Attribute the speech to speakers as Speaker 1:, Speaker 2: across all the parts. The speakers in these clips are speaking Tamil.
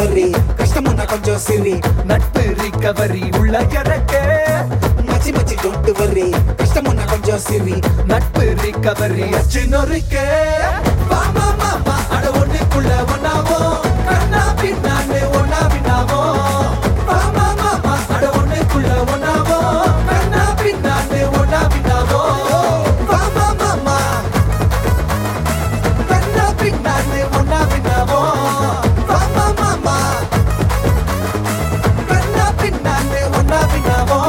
Speaker 1: வரி கஷ்டமுன்னா கொஞ்சம் சிரி
Speaker 2: நட்பு ரிகவரி உள்ள எனக்கு
Speaker 1: மச்சி மச்சி டோன்ட் வரி கஷ்டமுன்னா கொஞ்சம் சிரி
Speaker 2: நட்பு ரிகவரி அச்சினொருக்கு வாமா மாமா அட ஒண்ணுக்குள்ள ஒன்னாவோ கண்ணா பின்னான்னு ஒன்னா பின்னாவோ வாமா மாமா அட ஒண்ணுக்குள்ள ஒன்னாவோ கண்ணா பின்னான்னு ஒன்னா பின்னாவோ வாமா மாமா கண்ணா பின்னான்னு ஒன்னா பின்னாவோ வாமா மாமா கண்ணா பின்னான்னு ஒன்னா பின்னாவோ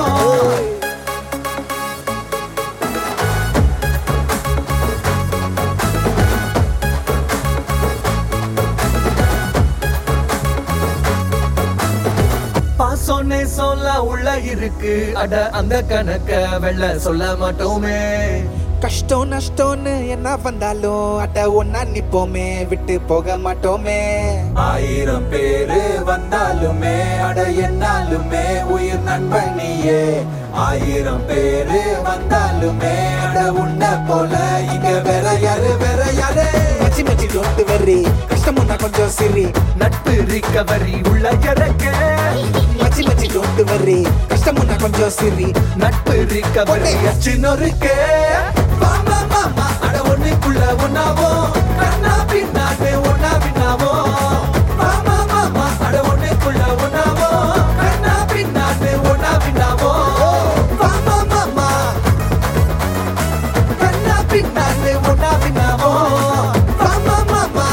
Speaker 2: பாசோன்னே சொல்ல உள்ள இருக்கு அட அந்த கணக்க வெள்ள சொல்ல மாட்டோமே
Speaker 1: கஷ்டம் நஷ்டம்னு என்ன வந்தாலும் அட்ட ஒன்னா நிப்போமே விட்டு போக மாட்டோமே
Speaker 2: ஆயிரம் பேரு வந்தாலுமே அட என்னாலுமே உயிர் நண்பனியே ஆயிரம் பேரு வந்தாலுமே அட உன்ன போல இங்க வேற யாரு வேற யாரு
Speaker 1: மச்சி மச்சி டோன்ட் வரி கஷ்டமுன்னா கொஞ்சம் சிரி
Speaker 2: நட்பு ரிகவரி உள்ள எனக்கு
Speaker 1: மச்சி மச்சி டோன்ட் வரி கஷ்டமுன்னா கொஞ்சம் சிரி
Speaker 2: நட்பு ரிகவரி அச்சினொருக்கு வாமா மாமா அட ஒண்ணுக்குள்ள ஒன்னாவோ கண்ணா பின்னான்னு ஒன்னா பின்னாவோ வாமா மாமா அட ஒண்ணுக்குள்ள ஒன்னாவோ கண்ணா பின்னான்னு ஒன்னா பின்னாவோ வாமா மாமா கண்ணா பின்னான்னு ஒன்னா பின்னாவோ வாமா மாமா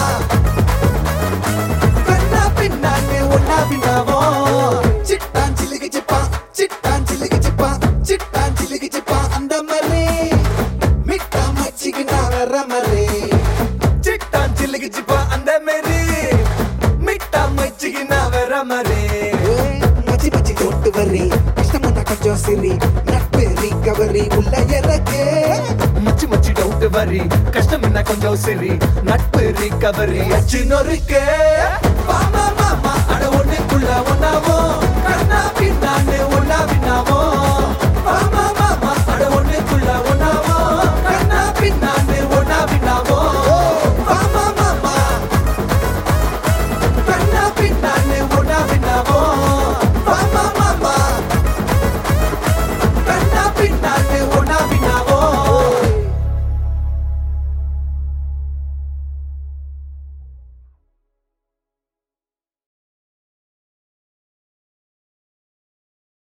Speaker 2: கண்ணா பின்னான்னு ஒன்னா பின்னாவோ
Speaker 1: சிட்டான் சிலுக்கு சிப்பா சிட்டான் சிலுக்கு சிப்பா சிட்டான் சிலுக்கு சிப்பா அந்த மாதிரி மிட்டா மச்சிக்கு நான் வர மாதிரி
Speaker 2: சிட்டான் சில்லுக்கு சிப்பா அந்த மாரி மிட்டா மச்சிக்கு நான் வர மாதிரி
Speaker 1: மச்சி மச்சி டோன்ட் வரி கஷ்டமுன்னா கொஞ்சம் சிரி நட்பு ரிகவரி உள்ள இறக்கு
Speaker 2: மச்சி மச்சி டவுட் வரி கஷ்டம் என்ன கொஞ்சம் சரி நட்பு ரிகவரி அச்சினொருக்கு வாமா மாமா அட ஒண்ணுக்குள்ள ஒன்னாவோ கண்ணா பின்னான்னு ஒண்ணா